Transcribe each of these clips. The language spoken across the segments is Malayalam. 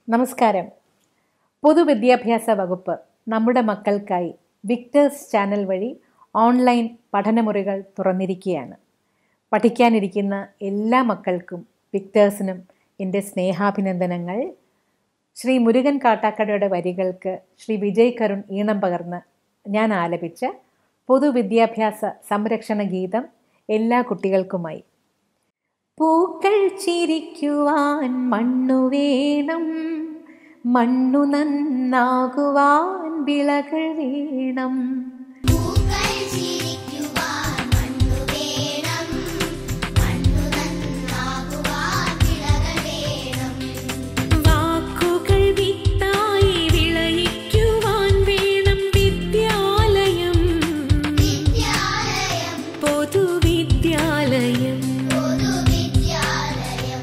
നമസ്കാരം പൊതുവിദ്യാഭ്യാസ വകുപ്പ് നമ്മുടെ മക്കൾക്കായി വിക്ടേഴ്സ് ചാനൽ വഴി ഓൺലൈൻ പഠനമുറികൾ തുറന്നിരിക്കുകയാണ് പഠിക്കാനിരിക്കുന്ന എല്ലാ മക്കൾക്കും വിക്ടേഴ്സിനും എൻ്റെ സ്നേഹാഭിനന്ദനങ്ങൾ ശ്രീ മുരുകൻ കാട്ടാക്കടയുടെ വരികൾക്ക് ശ്രീ വിജയ് കരുൺ ഈണം പകർന്ന് ഞാൻ ആലപിച്ച പൊതുവിദ്യാഭ്യാസ സംരക്ഷണ ഗീതം എല്ലാ കുട്ടികൾക്കുമായി പൂക്കൾ ചിരിക്കുവാൻ മണ്ണു വേണം മണ്ണു നന്നാകുവാൻ വിളകൾ വേണം പൂക്കൾ ചിരിക്കുവാൻ മണ്ണു വേണം മണ്ണു നന്നാകുവാൻ വിളകൾ വേണം വാക്കുകൾ വിത്തായി വിളയിക്കുവാൻ വേണം വിദ്യാലയം വിദ്യാലയം പൊതുവിദ്യാലയം പൊതുവിദ്യാലയം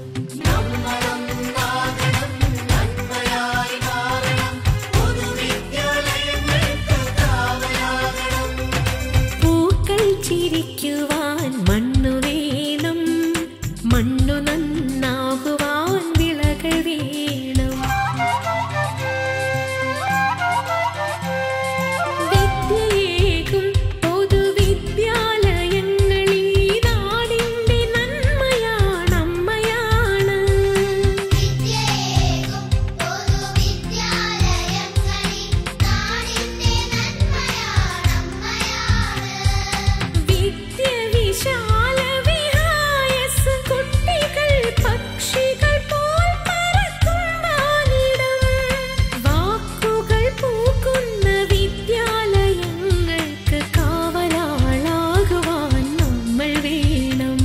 പൂക്കൾ ചിരിക്കുവാൻ മണ്ണു വേണം മണ്ണു നന്നാകുവാൻ വിളകൾ വേണം വിദ്യയേകും പൊതുവിദ്യാലയങ്ങളിൽ നാടിന്റെ നന്മയാണമ്മയാണ് വിദ്യയേകും പൊതുവിദ്യാലയങ്ങളിൽ നാടിന്റെ നന്മയാണമ്മയാണ് വിദ്യ വിശാല വിഹായസ് കുട്ടികൾ പക്ഷികൾ പോൽ പറക്കുവാനിടം വാക്കുകൾ പൂക്കുന്ന വിദ്യാലയങ്ങൾക്ക് കാവലാളാകുവാൻ നമ്മൾ വേണം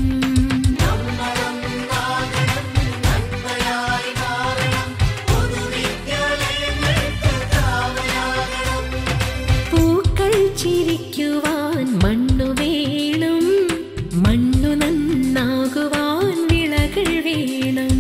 പൂക്കൾ ചിരിക്കുവാൻ മണ്ണു വേണം മണ്ണു നന്നാകുവാൻ വിളകൾ വേണം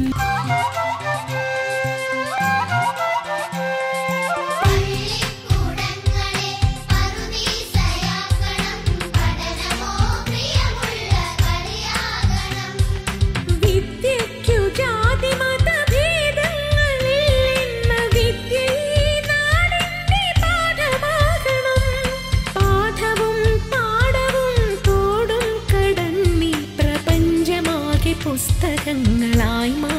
പള്ളിക്കൂടങ്ങളെ പറുദീസയാക്കണം പഠനമോ പ്രിയമുള്ള കളിയാകണം വിദ്യയ്ക്കു ജാതി മതഭേദങ്ങളില്ലെന്ന വിദ്യ ഈ നാടിന്റെ പാഠമാകണം പാഠവും പാഠവും തോടും കടന്നി പ്രപഞ്ചമാകെ പുസ്തകങ്ങളായി മാറണം